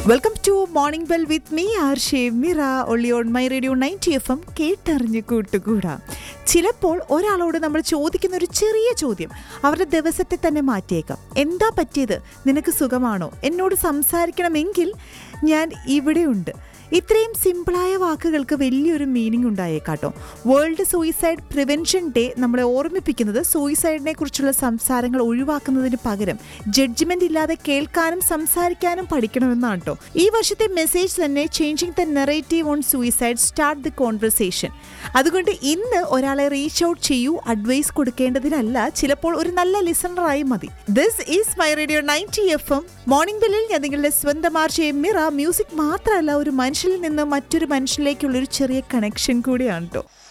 welcome to morning bell with me R Shemira ഒള്ളി on my radio ninety F M കേട്ടറിഞ്ഞ് കൂട്ടുകൂടാ ചിലപ്പോൾ ഒരാളോട് നമ്മൾ ചോദിക്കുന്ന ഒരു ചെറിയ ചോദ്യം അവരുടെ ദിവസത്തെ തന്നെ മാറ്റിയേക്കാം എന്താ പറ്റിയത് നിനക്ക് സുഖമാണോ എന്നോട് സംസാരിക്കണമെങ്കിൽ ഞാൻ ഇവിടെയുണ്ട് ഇത്രയും സിമ്പിളായ വാക്കുകൾക്ക് വലിയൊരു മീനിങ് ഉണ്ടായേക്കാട്ടോ വേൾഡ് സൂയിസൈഡ് പ്രിവെൻഷൻ ഡേ നമ്മളെ ഓർമ്മിപ്പിക്കുന്നത് സൂയിസൈഡിനെ കുറിച്ചുള്ള സംസാരങ്ങൾ ഒഴിവാക്കുന്നതിന് പകരം ജഡ്ജ്മെന്റ് ഇല്ലാതെ കേൾക്കാനും സംസാരിക്കാനും പഠിക്കണമെന്നാണ് കേട്ടോ ഈ വർഷത്തെ മെസ്സേജ് തന്നെ changing the narrative on suicide start the conversation അതുകൊണ്ട് ഇന്ന് ഒരാളെ റീച്ച് ഔട്ട് ചെയ്യൂ അഡ്വൈസ് കൊടുക്കേണ്ടതിനല്ല ചിലപ്പോൾ ഒരു നല്ല ലിസണറായി മതി this is my radio ninety F M morning ബെല്ലിൽ ഞാൻ നിങ്ങളുടെ സ്വന്തം ആർച്ചയെ മിറ മ്യൂസിക് മാത്രമല്ല ഒരു മനുഷ്യനിൽ നിന്ന് മറ്റൊരു മനുഷ്യനിലേക്കുള്ള ഒരു ചെറിയ കണക്ഷൻ കൂടിയാണ് കേട്ടോ